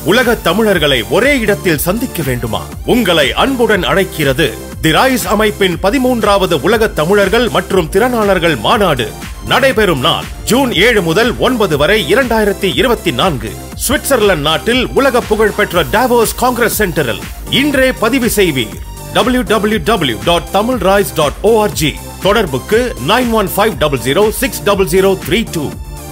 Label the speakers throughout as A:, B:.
A: உலக தமிழர்களை ஒரே இடத்தில் சந்திக்க வேண்டுமா உங்களை அன்புடன் அழைக்கிறது தி ராய்ஸ் அமைப்பின் பதிமூன்றாவது உலக தமிழர்கள் மற்றும் திறனாளர்கள் மாநாடு நடைபெறும் நாள் ஜூன் ஏழு முதல் ஒன்பது வரை இரண்டாயிரத்தி இருபத்தி நான்கு சுவிட்சர்லாந்து நாட்டில் உலக புகழ்பெற்ற டாவோஸ் காங்கிரஸ் சென்டரில் இன்றே பதிவு செய்வீர் www.tamilrise.org தொடர்புக்கு nine one five double zero six double zero three two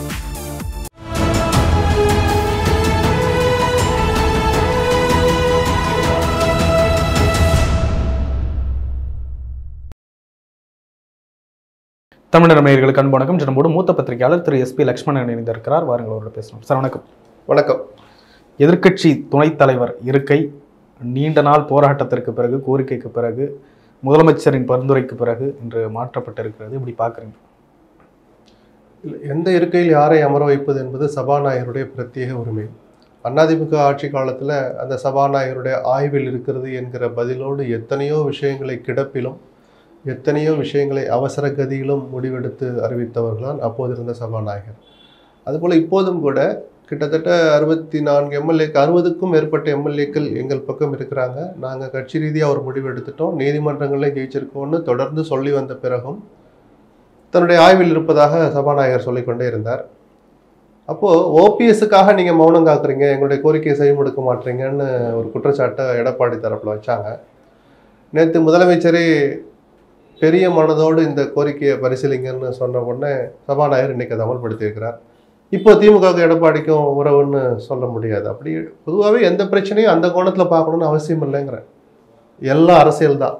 B: தமிழர் நேயர்களுக்கு அன்பு வணக்கம் இன்று நம்மோடு மூத்த பத்திரிகையாளர் திரு எஸ்பி லக்ஷ்மணன் இணைந்திருக்கிறார் வாருங்கள் அவரோட பேசணும் சார் வணக்கம்
C: வணக்கம்
B: எதிர்க்கட்சி துணைத் தலைவர் இருக்கை நீண்ட நாள் போராட்டத்திற்கு பிறகு கோரிக்கைக்கு பிறகு முதலமைச்சரின் பரிந்துரைக்கு பிறகு இன்று மாற்றப்பட்டிருக்கிறது இப்படி பார்க்குறீங்க
C: இல்ல, எந்த இருக்கையில் யாரை அமர வைப்பது என்பது சபாநாயகருடைய பிரத்யேக உரிமை அதிமுக ஆட்சி காலத்தில் அந்த சபாநாயகருடைய ஆய்வில் இருக்கிறது என்கிற பதிலோடு எத்தனையோ விஷயங்களை கிடப்பிலும் எத்தனையோ விஷயங்களை அவசர கதியிலும் முடிவெடுத்து அறிவித்தவர் தான் அப்போது இருந்த சபாநாயகர் அதுபோல் இப்போதும் கூட கிட்டத்தட்ட அறுபத்தி நான்கு எம்எல்ஏக்கு அறுபதுக்கும் மேற்பட்ட எம்எல்ஏக்கள் எங்கள் பக்கம் இருக்கிறாங்க நாங்கள் கட்சி ரீதியாக ஒரு முடிவு எடுத்துட்டோம் நீதிமன்றங்களில் ஜெயிச்சிருக்கோம்னு தொடர்ந்து சொல்லி வந்த பிறகும் தன்னுடைய ஆய்வில் இருப்பதாக சபாநாயகர் சொல்லிக்கொண்டே இருந்தார் அப்போது ஓபிஎஸ்ஸுக்காக நீங்கள் மௌனம் காக்குறீங்க எங்களுடைய கோரிக்கையை செய்யமுடுக்க மாட்டீங்கன்னு ஒரு குற்றச்சாட்டை எடப்பாடி தரப்பில் வச்சாங்க நேற்று முதலமைச்சரே பெரிய மனதோடு இந்த கோரிக்கையை பரிசீலிங்கன்னு சொன்ன உடனே சபாநாயகர் இன்னைக்கு அதை அமல்படுத்தியிருக்கிறார் இப்போ திமுகவுக்கு எடப்பாடிக்கும் உறவுன்னு சொல்ல முடியாது அப்படி பொதுவாகவே எந்த பிரச்சனையும் அந்த கோணத்தில் பார்க்கணுன்னு அவசியம் இல்லைங்கிறேன் எல்லாம் அரசியல் தான்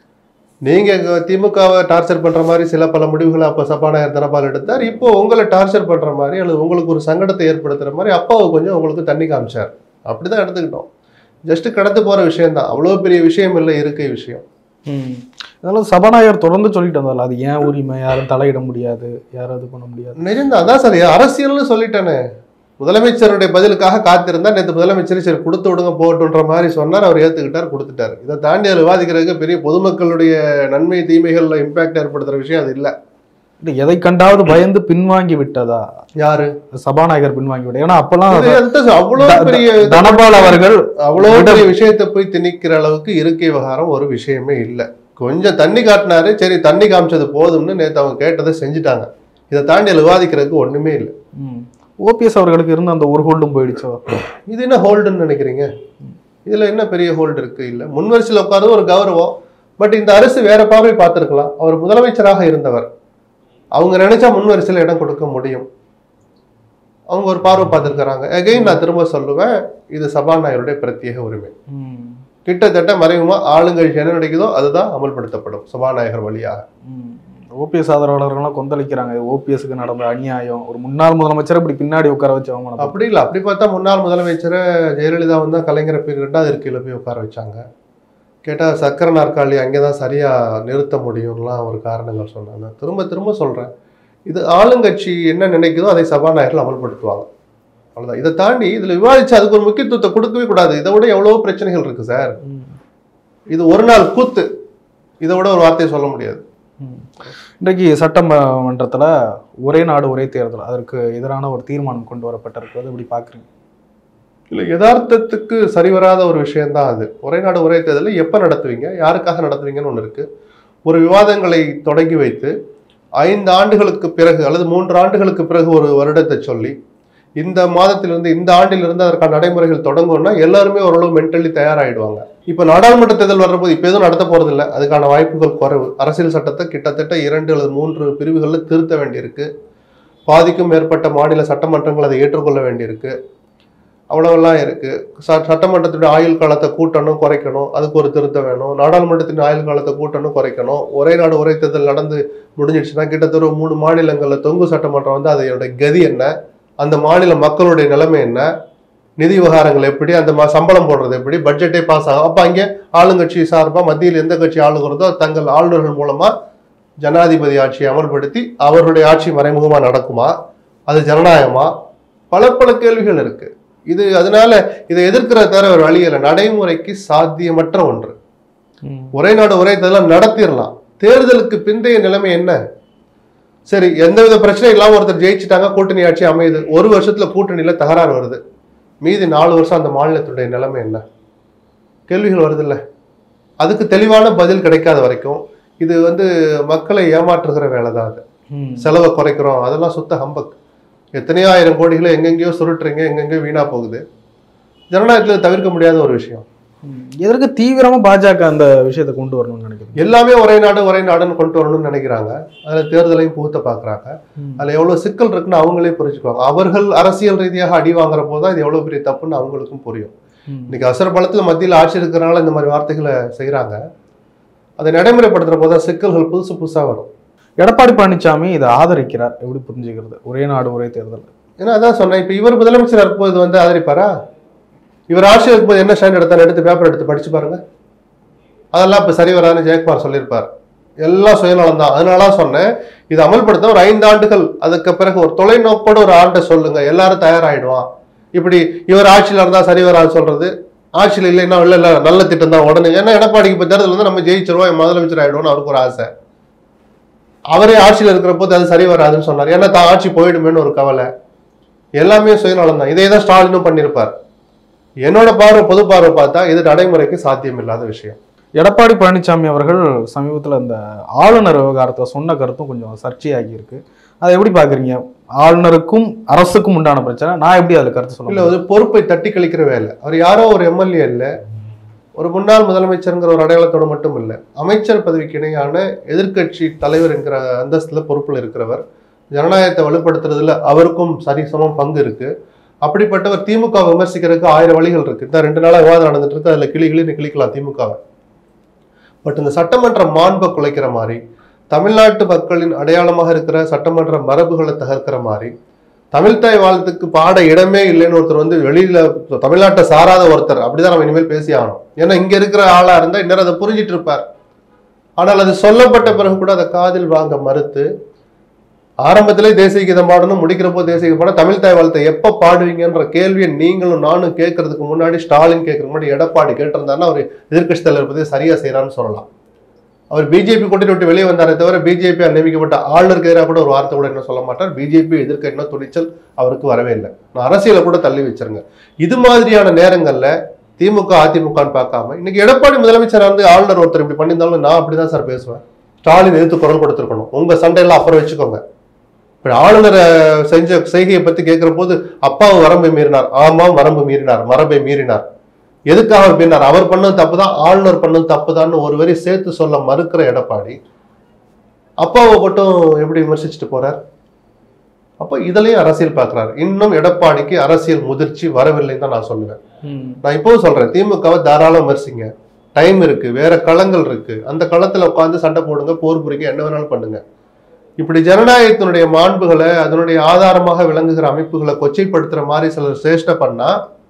C: நீங்கள் திமுகவை டார்ச்சர் பண்ணுற மாதிரி சில பல முடிவுகளை அப்போ சபாநாயகர் தனபால் எடுத்தார் இப்போ உங்களை டார்ச்சர் பண்ணுற மாதிரி அல்லது உங்களுக்கு ஒரு சங்கடத்தை ஏற்படுத்துகிற மாதிரி அப்பாவை கொஞ்சம் உங்களுக்கு தண்ணி காமிச்சார் அப்படி தான் எடுத்துக்கிட்டோம் ஜஸ்ட் கடந்து போகிற விஷயம்தான் அவ்வளோ பெரிய விஷயம் இல்லை இருக்கை விஷயம்
B: அதனால சபாநாயகர் தொடர்ந்து சொல்லிட்டு வந்தால அது ஏன் உரிமை யாரும் தலையிட முடியாது யாரும் இது பண்ண முடியாது
C: நிஜம்தான் அதான் சார் அரசியல்னு சொல்லிட்டேனே முதலமைச்சருடைய பதிலுக்காக காத்திருந்தா நேற்று முதலமைச்சர் சரி கொடுத்து விடுங்க போட்டுன்ற மாதிரி சொன்னார் அவர் ஏற்றுக்கிட்டார் கொடுத்துட்டார் இதை தாண்டி அவர் விவாதிக்கிறதுக்கு பெரிய பொதுமக்களுடைய நன்மை தீமைகளில் இம்பாக்ட் ஏற்படுத்துகிற விஷயம் அது இல்லை
B: இல்ல, எதை கண்டாவது பயந்து பின்வாங்கி விட்டதா
C: யாரு
B: சபாநாயகர் பின்வாங்கி விட்டா ஏன்னா அப்பெல்லாம்
C: இது எந்த- அவ்வளோ
B: த-
C: பெரிய
B: தனபால் அவர்கள்
C: அவ்வளோ
B: விட-
C: பெரிய விஷயத்தை போய் திணிக்கிற அளவுக்கு இருக்கை விவகாரம் ஒரு விஷயமே இல்லை கொஞ்சம் தண்ணி காட்டினாரு சரி தண்ணி காமிச்சது போதும்னு நேற்று அவங்க கேட்டதை செஞ்சுட்டாங்க இதை தாண்டி அதுல விவாதிக்கிறதுக்கு ஒண்ணுமே இல்லை
B: ஓபிஎஸ் அவர்களுக்கு இருந்த அந்த ஒரு ஹோல்டும் போயிடுச்சோ
C: இது என்ன ஹோல்டுன்னு நினைக்கிறீங்க இதுல என்ன பெரிய ஹோல்டு இருக்கு இல்லை முன்வரிசையில் உட்கார்றது ஒரு கௌரவம் பட் இந்த அரசு வேற பார்வை பார்த்திருக்கலாம் அவர் முதலமைச்சராக இருந்தவர் அவங்க நினைச்சா முன்வரிசையில் இடம் கொடுக்க முடியும் அவங்க ஒரு பார்வை பார்த்துருக்கிறாங்க எகைன் நான் திரும்ப சொல்லுவேன் இது சபாநாயகருடைய பிரத்யேக உரிமை கிட்டத்தட்ட மறைமுகமா ஆளுங்கட்சி என்ன நினைக்குதோ அதுதான் அமல்படுத்தப்படும் சபாநாயகர் வழியாக
B: ஓபிஎஸ் ஆதரவாளர்கள்லாம் கொந்தளிக்கிறாங்க ஓபிஎஸ்க்கு நடந்த அநியாயம் ஒரு முன்னாள் முதலமைச்சர் இப்படி பின்னாடி உட்கார வச்சு அவமானம்
C: அப்படி இல்லை அப்படி பார்த்தா முன்னாள் முதலமைச்சரை ஜெயலலிதா வந்து கலைஞரை போய் ரெண்டாவது இருக்கையில் போய் உட்கார வச்சாங்க கேட்டால் சக்கர நாற்காலி அங்கே தான் சரியாக நிறுத்த முடியும்லாம் ஒரு காரணங்கள் சொன்னாங்க திரும்ப திரும்ப சொல்கிறேன் இது ஆளுங்கட்சி என்ன நினைக்குதோ அதை சபாநாயகர்கள் அமல்படுத்துவாங்க அவ்வளோதான் இதை தாண்டி இதில் விவாதிச்சு அதுக்கு ஒரு முக்கியத்துவத்தை கொடுக்கவே கூடாது இதை விட எவ்வளோ பிரச்சனைகள் இருக்குது சார்
B: ம்.
C: இது ஒரு நாள் கூத்து இதை விட ஒரு வார்த்தையை சொல்ல முடியாது
B: ம். இன்றைக்கு சட்டமன்றத்துல ஒரே நாடு ஒரே தேர்தல் அதற்கு எதிரான ஒரு தீர்மானம் கொண்டு வரப்பட்டிருக்கிறது இப்படி பாக்குறீங்க
C: இல்லை யதார்த்தத்துக்கு சரிவராத ஒரு விஷயம்தான் அது ஒரே நாடு ஒரே தேர்தலில் எப்போ நடத்துவீங்க யாருக்காக நடத்துவீங்கன்னு ஒன்று இருக்குது ஒரு விவாதங்களை தொடங்கி வைத்து ஐந்து ஆண்டுகளுக்கு பிறகு அல்லது மூன்று ஆண்டுகளுக்கு பிறகு ஒரு வருடத்தை சொல்லி இந்த மாதத்திலிருந்து இந்த ஆண்டிலிருந்து அதற்கான நடைமுறைகள் தொடங்கும்னா எல்லாருமே ஓரளவு மென்டலி தயாராகிடுவாங்க இப்போ நாடாளுமன்ற தேர்தல் வர்றபோது இப்போ எதுவும் நடத்த போகிறதில்ல அதுக்கான வாய்ப்புகள் குறைவு அரசியல் சட்டத்தை கிட்டத்தட்ட இரண்டு அல்லது மூன்று பிரிவுகளில் திருத்த வேண்டியிருக்கு பாதிக்கும் மேற்பட்ட மாநில சட்டமன்றங்கள் அதை ஏற்றுக்கொள்ள வேண்டியிருக்கு அவ்வளவெல்லாம் இருக்கு ச சட்டமன்றத்துடைய ஆயுள் காலத்தை கூட்டணும் குறைக்கணும் அதுக்கு ஒரு திருத்தம் வேணும் நாடாளுமன்றத்தின் ஆயுள் காலத்தை கூட்டணும் குறைக்கணும் ஒரே நாடு ஒரே தேர்தல் நடந்து முடிஞ்சிடுச்சுன்னா கிட்டத்தட்ட ஒரு மூணு மாநிலங்களில் தொங்கு சட்டமன்றம் வந்து அதோட கதி என்ன அந்த மாநில மக்களுடைய நிலைமை என்ன நிதி விவகாரங்கள் எப்படி அந்த ம- சம்பளம் போடுறது எப்படி பட்ஜெட்டே பாஸ் ஆகும் அப்போ அங்கே ஆளுங்கட்சி சார்பாக மத்தியில் எந்த கட்சி ஆளுகிறதோ தங்கள் ஆளுநர்கள் மூலமா ஜனாதிபதி ஆட்சியை அமல்படுத்தி அவர்களுடைய ஆட்சி மறைமுகமா நடக்குமா அது ஜனநாயகமா பல பல கேள்விகள் இருக்கு இது அதனால இதை எதிர்க்கிற தவிர ஒரு வழி இல்லை நடைமுறைக்கு சாத்தியமற்ற ஒன்று ஒரே நாடு ஒரே தேர்தலாம் நடத்திடலாம் தேர்தலுக்கு பிந்தைய நிலைமை என்ன சரி எந்தவித பிரச்சனையும் இல்லாம ஒருத்தர் ஜெயிச்சிட்டாங்க கூட்டணி ஆட்சி அமையுது ஒரு வருஷத்துல கூட்டணியில தகராறு வருது மீதி நாலு வருஷம் அந்த மாநிலத்துடைய நிலைமை என்ன கேள்விகள் வருதில்ல அதுக்கு தெளிவான பதில் கிடைக்காத வரைக்கும் இது வந்து மக்களை ஏமாற்றுகிற வேலை தான் அது
B: ம்.
C: செலவை குறைக்கிறோம் அதெல்லாம் சுத்த ஹம்பக் எத்தனையோ ஆயிரம் கோடிகளை எங்கெங்கேயோ சுருட்டுறீங்க எங்கெங்கேயோ வீணா போகுது ஜனநாயகத்தில் தவிர்க்க முடியாத ஒரு விஷயம்
B: ம். எதற்கு தீவிரமா பாஜக அந்த விஷயத்தை கொண்டு வரணும்னு நினைக்கிறீங்க
C: எல்லாமே ஒரே நாடு ஒரே நாடுன்னு கொண்டு வரணும்னு நினைக்கிறாங்க அதுல தேர்தலையும் புகுத்த பாக்குறாங்க
B: ம்.
C: அதுல எவ்வளவு சிக்கல் இருக்குன்னு அவங்களே புரிஞ்சுக்குவாங்க அவர்கள் அரசியல் ரீதியாக அடி வாங்குற போது இது எவ்வளவு பெரிய தப்புன்னு அவங்களுக்கும் புரியும்
B: ம்.
C: இன்னைக்கு அவசர பலத்துல மத்தியில் ஆட்சி இருக்கிறனால இந்த மாதிரி வார்த்தைகளை செய்றாங்க அதை நடைமுறைப்படுத்துற போது தான் சிக்கல்கள் புதுசு புதுசா வரும்
B: எடப்பாடி பழனிசாமி இதை ஆதரிக்கிறார் எப்படி புரிஞ்சுக்கிறது ஒரே நாடு ஒரே தேர்தல்
C: ஏன்னா அதான் சொன்னேன் இப்ப இவர் முதலமைச்சர் இருக்கும்போது வந்து ஆதரிப்பாரா இவர் ஆட்சியில் இருக்கும்போது என்ன ஸ்டாண்ட் எடுத்தாலும் எடுத்து பேப்பர் எடுத்து படிச்சு பாருங்க அதெல்லாம் இப்ப சரி வராதுன்னு ஜெயக்குமார் சொல்லியிருப்பார் எல்லாம் சுயநலம் தான் அதனால சொன்னேன் இது அமல்படுத்த ஒரு ஐந்து ஆண்டுகள் அதுக்கு பிறகு ஒரு தொலைநோக்கோட ஒரு ஆண்டை சொல்லுங்க எல்லாரும் தயாராயிடுவான் இப்படி இவர் ஆட்சியில இருந்தா சரி வராது சொல்றது ஆட்சியில் இல்லைன்னா இல்ல இல்ல நல்ல திட்டம் தான் உடனே ஏன்னா எடப்பாடிக்கு இப்ப தேர்தல் வந்து நம்ம ஜெயிச்சிருவோம் முதலமைச்சர் ஆயிடுவோம்னு அவருக்கு ஒரு ஆசை அவரே ஆட்சியில் இருக்கிற போது அது சரி வராதுன்னு சொன்னார் ஏன்னா தான் ஆட்சி போயிடுமேன்னு ஒரு கவலை எல்லாமே சுயநலம் தான் இதே தான் ஸ்டாலினும் பண்ணியிருப்பார் என்னோட பார்வை பொது பார்வை பார்த்தா இது நடைமுறைக்கு சாத்தியம் இல்லாத விஷயம்
B: எடப்பாடி பழனிசாமி அவர்கள் சமீபத்தில் இந்த ஆளுநர் விவகாரத்தை சொன்ன கருத்தும் கொஞ்சம் சர்ச்சையாகி இருக்கு அதை எப்படி பாக்குறீங்க ஆளுநருக்கும் அரசுக்கும் உண்டான பிரச்சனை நான் எப்படி அதுல கருத்து சொல்ல
C: இல்ல
B: முடியும்?
C: ஒரு பொறுப்பை தட்டி கழிக்கிற வேலை அவர் யாரோ ஒரு எம்எல்ஏ இல்ல ஒரு முன்னாள் முதலமைச்சருங்கிற ஒரு அடையாளத்தோட மட்டும் இல்ல அமைச்சர் பதவிக்கு இணையான எதிர்க்கட்சி தலைவர் என்கிற அந்தஸ்துல பொறுப்புல இருக்கிறவர் ஜனநாயகத்தை வலுப்படுத்துறதுல அவருக்கும் சரிசமம் பங்கு இருக்கு அப்படிப்பட்டவர் திமுக விமர்சிக்கிறதுக்கு ஆயிரம் வழிகள் இருக்கு இந்த ரெண்டு நாளா விவாதம் நடந்துட்டு இருக்கு அதுல கிளி கிளின்னு கிளிக்கலாம் திமுகவை பட் இந்த சட்டமன்ற மாண்பை குலைக்கிற மாதிரி தமிழ்நாட்டு மக்களின் அடையாளமாக இருக்கிற சட்டமன்ற மரபுகளை தகர்க்கிற மாதிரி தமிழ்தாய் வாழ்த்துக்கு பாட இடமே இல்லைன்னு ஒருத்தர் வந்து வெளியில தமிழ்நாட்டை சாராத ஒருத்தர் அப்படிதான் நம்ம இனிமேல் பேசி ஆகணும் ஏன்னா இங்க இருக்கிற ஆளா இருந்தா இன்னும் அதை புரிஞ்சிட்டு இருப்பார் ஆனால் அது சொல்லப்பட்ட பிறகு கூட அதை காதில் வாங்க மறுத்து ஆரம்பத்திலே தேசிய கீதம் பாடணும் முடிக்கிறப்போ தேசிய கீதம் பாட தமிழ் தாய் வாழ்த்தை எப்ப பாடுவீங்கன்ற கேள்வியை நீங்களும் நானும் கேட்கறதுக்கு முன்னாடி ஸ்டாலின் கேட்கறதுக்கு முன்னாடி எடப்பாடி கேட்டிருந்தாருன்னா அவர் எதிர்க்கட்சி தலைவர் பத்தி சரியா செய்யறான்னு சொல்லலாம் அவர் பிஜேபி கூட்டணி விட்டு வெளியே வந்தாரே தவிர பிஜேபி நியமிக்கப்பட்ட ஆளுநருக்கு எதிராக கூட ஒரு வார்த்தை கூட என்ன சொல்ல மாட்டார் பிஜேபி எதிர்க்க என்ன துணிச்சல் அவருக்கு வரவே இல்லை நான் அரசியலை கூட தள்ளி வச்சிருங்க இது மாதிரியான நேரங்கள்ல திமுக அதிமுகன்னு பார்க்காம இன்னைக்கு எடப்பாடி முதலமைச்சர் வந்து ஆளுநர் ஒருத்தர் இப்படி பண்ணியிருந்தாலும் நான் அப்படிதான் சார் பேசுவேன் ஸ்டாலின் எதிர்த்து குரல் கொடுத்துருக்கணும் உங்க சண்டையெல்லாம் அப்புறம் வச்சுக்கோங்க இப்ப ஆளுநரை செஞ்ச செய்கையை பத்தி கேட்கிற போது அப்பாவும் வரம்பை மீறினார் ஆமாம் வரம்பு மீறினார் மரபை மீறினார் எதுக்காக அவர் மீறினார் அவர் பண்ணது தப்பு தான் ஆளுநர் பண்ணது தப்பு ஒரு வரி சேர்த்து சொல்ல மறுக்கிற எடப்பாடி அப்பாவை மட்டும் எப்படி விமர்சிச்சுட்டு போறார் அப்போ இதுலயும் அரசியல் பார்க்கிறார் இன்னும் எடப்பாடிக்கு அரசியல் முதிர்ச்சி வரவில்லைன்னு தான் நான் சொல்லுவேன்
B: ம்.
C: நான் இப்பவும் சொல்றேன் திமுகவை தாராளம் விமர்சிங்க டைம் இருக்கு வேற களங்கள் இருக்கு அந்த களத்துல உட்காந்து சண்டை போடுங்க போர் புரிங்க என்ன வேணாலும் பண்ணுங்க இப்படி ஜனநாயகத்தினுடைய மாண்புகளை அதனுடைய ஆதாரமாக விளங்குகிற அமைப்புகளை கொச்சைப்படுத்துற மாதிரி சிலர் சேஷ்ட பண்ணா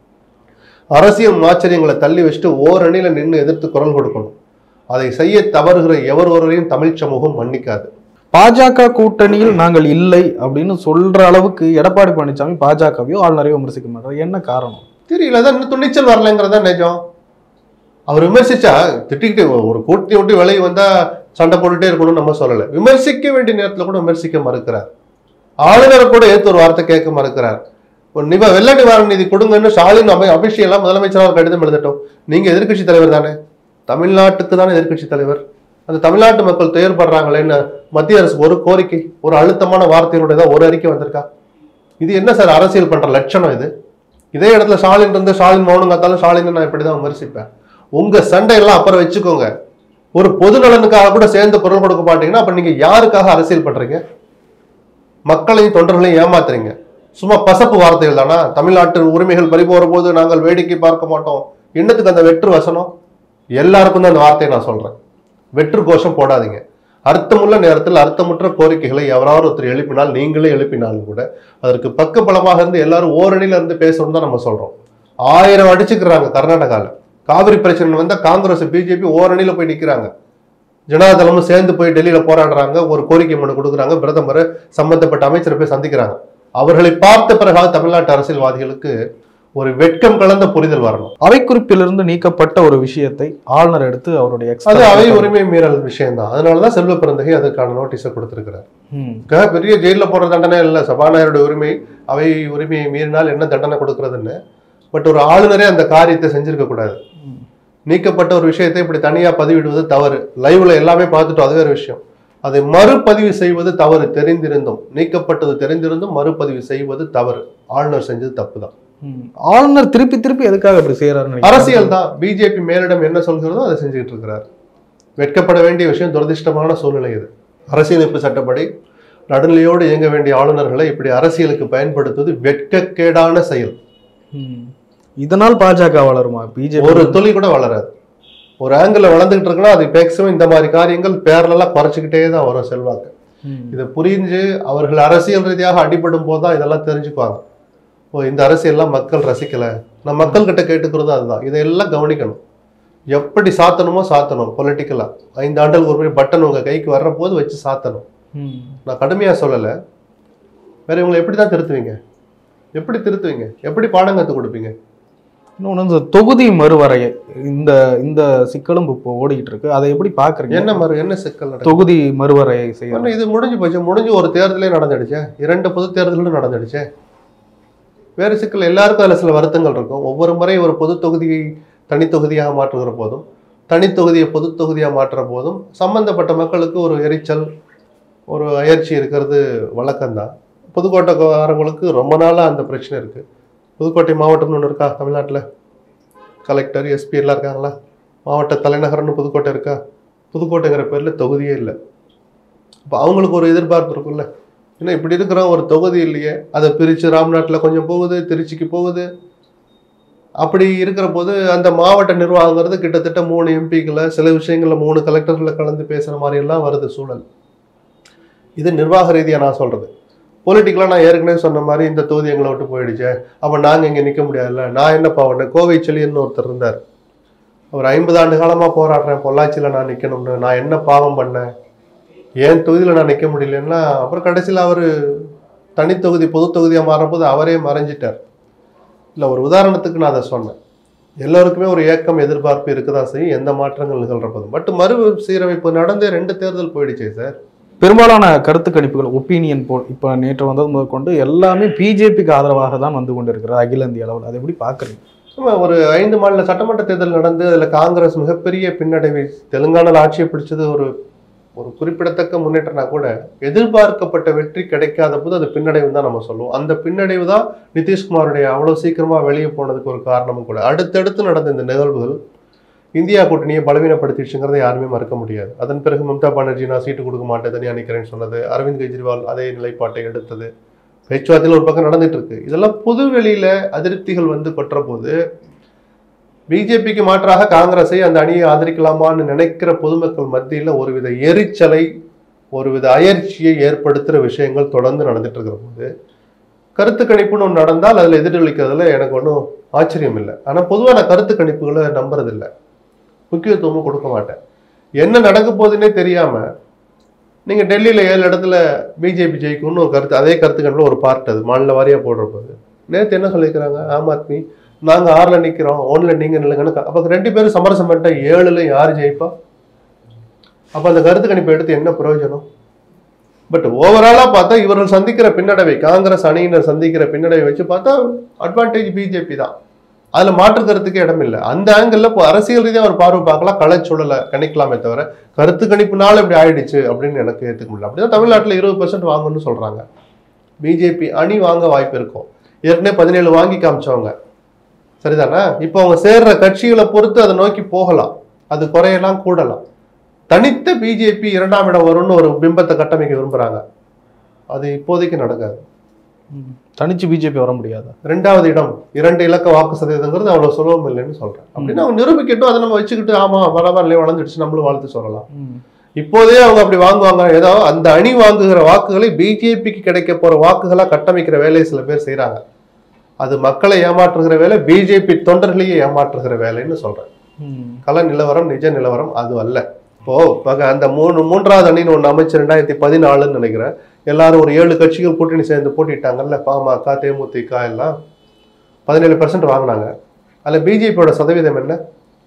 C: அரசியல் ஆச்சரியங்களை தள்ளி வச்சுட்டு ஓரணியில நின்று எதிர்த்து குரல் கொடுக்கணும் அதை செய்ய தவறுகிற எவர் ஒருவரையும் தமிழ் சமூகம் மன்னிக்காது
B: பாஜக கூட்டணியில் நாங்கள் இல்லை அப்படின்னு சொல்ற அளவுக்கு எடப்பாடி பழனிசாமி பாஜகவையோ ஆளுநரையோ விமர்சிக்க மாட்டார் என்ன காரணம்
C: தெரியல அதான் இன்னும் துணிச்சல் வரலைங்கிறதா நிஜம் அவர் விமர்சிச்சா திட்டிக்கிட்டு ஒரு கூட்டணி விட்டு விலகி வந்தா சண்டை போட்டுட்டே இருக்கணும்னு நம்ம சொல்லல விமர்சிக்க வேண்டிய நேரத்துல கூட விமர்சிக்க மறுக்கிறார் ஆளுநரை கூட ஏத்து ஒரு வார்த்தை கேட்க மறுக்கிறார் ஒரு நிவ வெள்ள நிவாரண நிதி கொடுங்கன்னு ஸ்டாலின் அமை அபிஷேகம் முதலமைச்சராக ஒரு கடிதம் எழுதட்டும் நீங்க எதிர்க்கட்சி தலைவர் தானே தமிழ்நாட்டுக்கு தானே எதிர்க்கட்சி தலைவர் அந்த தமிழ்நாட்டு மக்கள் துயர்படுறாங்களேன்னு மத்திய அரசு ஒரு கோரிக்கை ஒரு அழுத்தமான வார்த்தையினுடைய தான் ஒரு அறிக்கை வந்திருக்கா இது என்ன சார் அரசியல் பண்ற லட்சணம் இது இதே இடத்துல ஸ்டாலின் இருந்து ஸ்டாலின் மௌனம் காத்தாலும் ஸ்டாலின் நான் இப்படிதான் விமர்சிப்பேன் உங்க சண்டையெல்லாம் அப்புறம் வச்சுக்கோங்க ஒரு பொது நலனுக்காக கூட சேர்ந்து குரல் கொடுக்க மாட்டீங்கன்னா அப்ப நீங்க யாருக்காக அரசியல் பண்றீங்க மக்களையும் தொண்டர்களையும் ஏமாத்துறீங்க சும்மா பசப்பு வார்த்தைகள் தானா தமிழ்நாட்டு உரிமைகள் பறிபோற போது நாங்கள் வேடிக்கை பார்க்க மாட்டோம் என்னத்துக்கு அந்த வெற்று வசனம் எல்லாருக்கும் தான் அந்த வார்த்தையை நான் சொல்றேன் வெற்று கோஷம் போடாதீங்க அர்த்தமுள்ள நேரத்தில் அர்த்தமுற்ற கோரிக்கைகளை எவராவது ஒருத்தர் எழுப்பினால் நீங்களே எழுப்பினாலும் கூட அதற்கு பக்க பலமாக இருந்து எல்லாரும் ஓரணியில இருந்து பேசணும்னு தான் நம்ம சொல்றோம் ஆயிரம் அடிச்சுக்கிறாங்க கர்நாடகால காவிரி பிரச்சனை வந்தா காங்கிரஸ் பிஜேபி ஓரணியில போய் நிக்கிறாங்க ஜனதாதளமும் சேர்ந்து போய் டெல்லியில போராடுறாங்க ஒரு கோரிக்கை மனு கொடுக்குறாங்க பிரதமர் சம்பந்தப்பட்ட அமைச்சரை போய் சந்திக்கிறாங்க அவர்களை பார்த்த பிறகாவது தமிழ்நாட்டு அரசியல்வாதிகளுக்கு ஒரு வெட்கம் கலந்த புரிதல் வரணும்
B: அவை குறிப்பிலிருந்து நீக்கப்பட்ட ஒரு விஷயத்தை ஆளுநர் எடுத்து அவருடைய ex-
C: அது அவை உரிமை மீறல் விஷயம்தான் அதனாலதான் செல்வ பிறந்தகை அதுக்கான நோட்டீஸை கொடுத்திருக்கிறார்
B: ம்.
C: க- பெரிய ஜெயில போடுற தண்டனை இல்ல சபாநாயகருடைய உரிமை அவை உரிமையை மீறினால் என்ன தண்டனை கொடுக்கறதுன்னு பட் ஒரு ஆளுநரே அந்த காரியத்தை செஞ்சிருக்க கூடாது நீக்கப்பட்ட ஒரு விஷயத்தை இப்படி தனியா பதிவிடுவது தவறு லைவ்ல எல்லாமே பார்த்துட்டோம் அது வேற விஷயம் அதை மறுபதிவு செய்வது தவறு தெரிந்திருந்தும் நீக்கப்பட்டது தெரிந்திருந்தும் மறுபதிவு செய்வது தவறு ஆளுநர் செஞ்சது தப்பு தான்
B: ம். ஆளுநர் திருப்பி திருப்பி எதுக்காக இப்படி செய்யறாரு
C: அரசியல் தான் பிஜேபி மேலிடம் என்ன சொல்கிறதோ அதை செஞ்சுக்கிட்டு இருக்கிறார் வெட்கப்பட வேண்டிய விஷயம் துரதிர்ஷ்டமான சூழ்நிலை இது அரசியலமைப்பு சட்டப்படி நடுநிலையோடு இயங்க வேண்டிய ஆளுநர்களை இப்படி அரசியலுக்கு பயன்படுத்துவது வெட்கக்கேடான செயல்
B: இதனால் பாஜக வளருமா பிஜேபி
C: ஒரு துளி கூட வளராது ஒரு ஆங்கிள் வளர்ந்துகிட்டு இருக்குன்னா அது மேக்சிமம் இந்த மாதிரி காரியங்கள் பேரலெல்லாம் குறைச்சிக்கிட்டே தான் வரும் செல்வாக்கு இதை புரிஞ்சு அவர்கள் அரசியல் ரீதியாக அடிபடும் போது தான் இதெல்லாம் தெரிஞ்சுக்குவாங்க ஓ இந்த அரசியல்லாம் மக்கள் ரசிக்கல நான் மக்கள் கிட்ட கேட்டுக்கிறது அதுதான் இதையெல்லாம் கவனிக்கணும் எப்படி சாத்தணுமோ சாத்தணும் பொலிட்டிக்கலா ஐந்து ஆண்டுகளுக்கு ஒரு முறை பட்டன் உங்க கைக்கு வர்ற போது வச்சு சாத்தணும் நான் கடுமையா சொல்லலை வேற இவங்களை எப்படி தான் திருத்துவீங்க எப்படி திருத்துவீங்க எப்படி பாடம் கற்றுக் கொடுப்பீங்க
B: இன்னொன்று இந்த தொகுதி மறுவரையை இந்த இந்த சிக்கலும் இப்போ ஓடிக்கிட்டு இருக்கு அதை எப்படி பாக்குறீங்க
C: என்ன மறு என்ன சிக்கல் நடக்குது?
B: தொகுதி மறுவரையை செய்ய
C: ஒண்ணு, இது முடிஞ்சு போச்சு முடிஞ்சு ஒரு தேர்தலே நடந்துடுச்சே இரண்டு பொது தேர்தலும் நடந்துடுச்சே வேறு சிக்கல் எல்லாருக்கும் அதில் சில வருத்தங்கள் இருக்கும் ஒவ்வொரு முறை ஒரு பொது தொகுதியை தனி தொகுதியாக மாற்றுகிற போதும் தனி தொகுதியை பொது தொகுதியாக மாற்றுற போதும் சம்பந்தப்பட்ட மக்களுக்கு ஒரு எரிச்சல் ஒரு அயற்சி இருக்கிறது வழக்கம்தான் புதுக்கோட்டைக்காரங்களுக்கு ரொம்ப நாளாக அந்த பிரச்சனை இருக்கு புதுக்கோட்டை மாவட்டம்னு ஒன்று இருக்கா தமிழ்நாட்டில் கலெக்டர் எஸ்பி எல்லாம் இருக்காங்களா மாவட்ட தலைநகரம்னு புதுக்கோட்டை இருக்கா புதுக்கோட்டைங்கிற பேரில் தொகுதியே இல்லை அப்போ அவங்களுக்கு ஒரு எதிர்பார்ப்பு இருக்கும்ல ஏன்னா இப்படி இருக்கிற ஒரு தொகுதி இல்லையே அதை பிரித்து ராம்நாட்டில் கொஞ்சம் போகுது திருச்சிக்கு போகுது அப்படி இருக்கிற போது அந்த மாவட்ட நிர்வாகங்கிறது கிட்டத்தட்ட மூணு எம்பிக்களை சில விஷயங்களில் மூணு கலெக்டர்களை கலந்து பேசுகிற மாதிரி எல்லாம் வருது சூழல் இது நிர்வாக ரீதியாக நான் சொல்கிறது பொலிட்டிக்கலாக நான் ஏற்கனவே சொன்ன மாதிரி இந்த தொகுதி எங்களை விட்டு போயிடுச்சே அப்போ நாங்கள் இங்கே நிற்க முடியாதுல்ல நான் என்னப்பா உடனே கோவை செழியன்னு ஒருத்தர் இருந்தார் அவர் ஐம்பது ஆண்டு காலமாக போராடுறேன் பொள்ளாச்சியில் நான் நிற்கணும்னு நான் என்ன பாவம் பண்ணேன் ஏன் தொகுதியில் நான் நிற்க முடியலன்னா அப்புறம் கடைசியில் அவர் தனித்தொகுதி பொது தொகுதியாக மாறும்போது அவரே மறைஞ்சிட்டார் இல்லை ஒரு உதாரணத்துக்கு நான் அதை சொன்னேன் எல்லோருக்குமே ஒரு ஏக்கம் எதிர்பார்ப்பு இருக்கதான் செய்யும் எந்த மாற்றங்கள் நிகழ்ற போதும் பட் மறு சீரமைப்பு நடந்தே ரெண்டு தேர்தல் போயிடுச்சே சார்
B: பெரும்பாலான கருத்து கணிப்புகள் ஒப்பீனியன் போல் இப்போ நேற்று வந்தது முதற்கொண்டு எல்லாமே பிஜேபிக்கு ஆதரவாக தான் வந்து கொண்டிருக்கிறது அகில இந்திய அளவில் அதை எப்படி பார்க்குறீங்க
C: ஆமா, ஒரு ஐந்து மாநில சட்டமன்ற தேர்தல் நடந்து அதில் காங்கிரஸ் மிகப்பெரிய பின்னடைவை தெலுங்கானாவில் ஆட்சியை பிடிச்சது ஒரு ஒரு குறிப்பிடத்தக்க முன்னேற்றம்னா கூட எதிர்பார்க்கப்பட்ட வெற்றி கிடைக்காத போது அது பின்னடைவு தான் நம்ம சொல்லுவோம் அந்த பின்னடைவு தான் நிதிஷ்குமாருடைய அவ்வளோ சீக்கிரமா வெளியே போனதுக்கு ஒரு காரணமும் கூட அடுத்தடுத்து நடந்த இந்த நிகழ்வுகள் இந்தியா கூட்டணியை பலவீனப்படுத்திடுச்சுங்கிறதை யாருமே மறக்க முடியாது அதன் பிறகு மம்தா பானர்ஜி நான் சீட்டு கொடுக்க மாட்டேன் தனியாக நிற்கிறேன்னு சொன்னது அரவிந்த் கெஜ்ரிவால் அதே நிலைப்பாட்டை எடுத்தது பேச்சுவார்த்தையில் ஒரு பக்கம் நடந்துட்டு இருக்கு இதெல்லாம் பொது வெளியில அதிருப்திகள் வந்து கொட்டுற போது பிஜேபிக்கு மாற்றாக காங்கிரஸை அந்த அணியை ஆதரிக்கலாமான்னு நினைக்கிற பொதுமக்கள் மத்தியில் ஒருவித எரிச்சலை ஒருவித அயற்சியை ஏற்படுத்துகிற விஷயங்கள் தொடர்ந்து நடந்துட்டு இருக்கிற போது கருத்து கணிப்புன்னு ஒன்று நடந்தால் அதில் எதிரொலிக்கிறதுல எனக்கு ஒன்றும் ஆச்சரியம் இல்லை ஆனால் பொதுவாக நான் கருத்து கணிப்புகளை நம்புறதில்லை முக்கியத்துவமும் கொடுக்க மாட்டேன் என்ன நடக்க போகுதுன்னே தெரியாமல் நீங்கள் டெல்லியில் ஏழு இடத்துல பிஜேபி ஜெயிக்கும்னு ஒரு கருத்து அதே கருத்து கணிப்பில் ஒரு பார்ட் அது மாநில வாரியாக போடுற போது நேற்று என்ன சொல்லியிருக்கிறாங்க ஆம் ஆத்மி நாங்கள் ஆறில் நிற்கிறோம் ஒன்றில் நீங்கள் நில்லுங்கன்னு அப்போ ரெண்டு பேரும் சமரசம் பண்ணிட்டா ஏழுல யார் ஜெயிப்பா அப்போ அந்த கருத்து கணிப்பை எடுத்து என்ன பிரயோஜனம் பட் ஓவராலாக பார்த்தா இவர்கள் சந்திக்கிற பின்னடைவை காங்கிரஸ் அணியினர் சந்திக்கிற பின்னடைவை வச்சு பார்த்தா அட்வான்டேஜ் பிஜேபி தான் அதில் மாற்று கருத்துக்கே இடம் இல்லை அந்த ஆங்கிளில் இப்போ அரசியல் ரீதியாக ஒரு பார்வை பார்க்கலாம் கலைச்சூழலை கணிக்கலாமே தவிர கருத்து கணிப்புனால இப்படி ஆயிடுச்சு அப்படின்னு எனக்கு ஏற்றுக்க முடியல அப்படிதான் தமிழ்நாட்டில் இருபது பர்சன்ட் வாங்கணும்னு சொல்கிறாங்க பிஜேபி அணி வாங்க வாய்ப்பு இருக்கும் ஏற்கனவே பதினேழு வாங்கி காமிச்சவங்க சரிதானே இப்போ அவங்க சேர்ற கட்சிகளை பொறுத்து அதை நோக்கி போகலாம் அது குறையலாம் கூடலாம் தனித்த பிஜேபி இரண்டாம் இடம் வரும்னு ஒரு பிம்பத்தை கட்டமைக்க விரும்புறாங்க அது இப்போதைக்கு நடக்காது
B: தனிச்சு பிஜேபி வர முடியாதா
C: ரெண்டாவது இடம் இரண்டு இலக்க வாக்கு சதவீதங்கிறது அவ்வளவு சுலபம் இல்லைன்னு சொல்றேன் அப்படின்னு அவங்க நிரூபிக்கட்டும் அதை நம்ம வச்சுக்கிட்டு ஆமா பரவாயில்ல வளர்ந்துடுச்சு நம்மளும் வாழ்த்து சொல்லலாம் இப்போதே அவங்க அப்படி வாங்குவாங்க ஏதோ அந்த அணி வாங்குகிற வாக்குகளை பிஜேபிக்கு கிடைக்க போற வாக்குகளா கட்டமைக்கிற வேலையை சில பேர் செய்றாங்க அது மக்களை ஏமாற்றுகிற வேலை பிஜேபி தொண்டர்களையே ஏமாற்றுகிற வேலைன்னு சொல்றேன் கள நிலவரம் நிஜ நிலவரம் அது அல்ல இப்போ பக- அந்த மூணு மூன்றாவது அணின்னு ஒன்று அமைச்சு ரெண்டாயிரத்தி பதினாலுன்னு நினைக்கிறேன் எல்லாரும் ஒரு ஏழு கட்சிகள் கூட்டணி சேர்ந்து போட்டிட்டாங்கல்ல பாமக தேமுதிக எல்லாம் பதினேழு பர்சன்ட் வாங்கினாங்க அதில் பிஜேபியோட சதவீதம் என்ன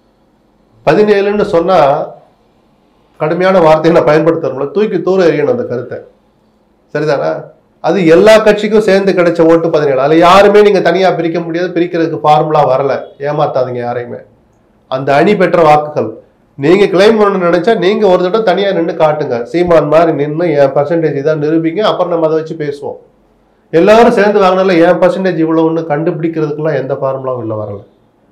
C: பதினேழுன்னு சொன்னா கடுமையான வார்த்தையை நான் பயன்படுத்துறோம்ல தூக்கி தூர எறியணும் அந்த கருத்தை சரிதானா அது எல்லா கட்சிக்கும் சேர்ந்து கிடைச்ச ஓட்டு பதினேழு அதுல யாருமே நீங்க தனியா பிரிக்க முடியாது பிரிக்கிறதுக்கு ஃபார்முலா வரல ஏமாத்தாதீங்க யாரையுமே அந்த அணி பெற்ற வாக்குகள் நீங்க கிளைம் பண்ண நினைச்சா நீங்க ஒரு தடவை தனியா நின்று காட்டுங்க சீமான் மாதிரி நின்று என் பர்சன்டேஜ் இதான் நிரூபிங்க அப்புறம் நம்ம அதை வச்சு பேசுவோம் எல்லாரும் சேர்ந்து வாங்கினால என் பர்சன்டேஜ் இவ்வளவுன்னு கண்டுபிடிக்கிறதுக்குலாம் எந்த ஃபார்முலாவும் இல்லை வரல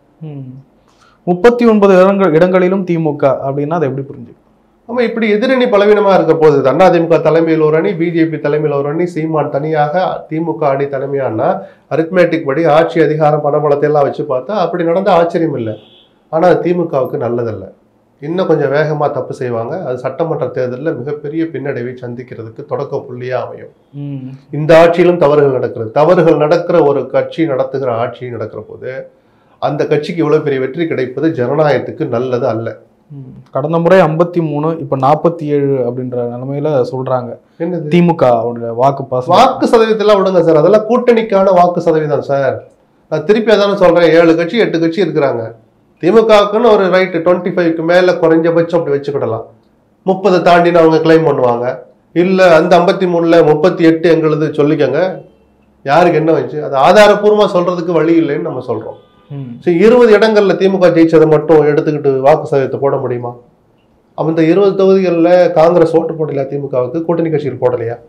B: முப்பத்தி ஒன்பது இடங்கள் இடங்களிலும் திமுக அப்படின்னா அதை எப்படி புரிஞ்சு
C: ஆமா இப்படி எதிரணி பலவீனமா இருக்க போகுது அதிமுக தலைமையில் ஒரு அணி பிஜேபி தலைமையில் ஒரு அணி சீமான் தனியாக திமுக அணி தனிமையானா அரித்மேட்டிக் படி ஆட்சி அதிகாரம் பணபலத்தை எல்லாம் வச்சு பார்த்தா அப்படி நடந்த ஆச்சரியம் இல்லை ஆனா அது திமுகவுக்கு நல்லதல்ல இன்னும் கொஞ்சம் வேகமா தப்பு செய்வாங்க அது சட்டமன்ற தேர்தலில் மிகப்பெரிய பின்னடைவை சந்திக்கிறதுக்கு தொடக்க புள்ளியா அமையும் இந்த ஆட்சியிலும் தவறுகள் நடக்கிறது தவறுகள் நடக்கிற ஒரு கட்சி நடத்துகிற ஆட்சி நடக்கிற போது அந்த கட்சிக்கு இவ்வளவு பெரிய வெற்றி கிடைப்பது ஜனநாயகத்துக்கு நல்லது அல்ல
B: ம். கடந்த முறை ஐம்பத்தி மூணு இப்ப நாற்பத்தி ஏழு அப்படின்ற நிலைமையில சொல்றாங்க
C: என்னது
B: திமுக அவருடைய வாக்கு பாசம்
C: வாக்கு சதவீதத்தெல்லாம் விடுங்க சார் அதெல்லாம் கூட்டணிக்கான வாக்கு சதவீதம் சார் நான் திருப்பி அதானே சொல்றேன் ஏழு கட்சி எட்டு கட்சி இருக்கிறாங்க திமுகவுக்குன்னு ஒரு ரைட்டு டுவெண்ட்டி ஃபைவ்க்கு மேல குறைஞ்சபட்சம் அப்படி வச்சுக்கிடலாம் முப்பதை தாண்டின்னு அவங்க கிளைம் பண்ணுவாங்க இல்ல அந்த ஐம்பத்தி மூணுல முப்பத்தி எட்டு எங்களுது சொல்லிக்கங்க யாருக்கு என்ன வச்சு அது ஆதாரப்பூர்வமா சொல்றதுக்கு வழி இல்லைன்னு நம்ம சொல்றோம்
B: ம்.
C: சரி இருபது இடங்கள்ல திமுக ஜெயிச்சதை மட்டும் எடுத்துக்கிட்டு வாக்கு சதவீதத்தை போட முடியுமா அப்ப இந்த இருபது தொகுதிகளில் காங்கிரஸ் ஓட்டு போடலையா திமுகவுக்கு கூட்டணி கட்சிகள் போடலையா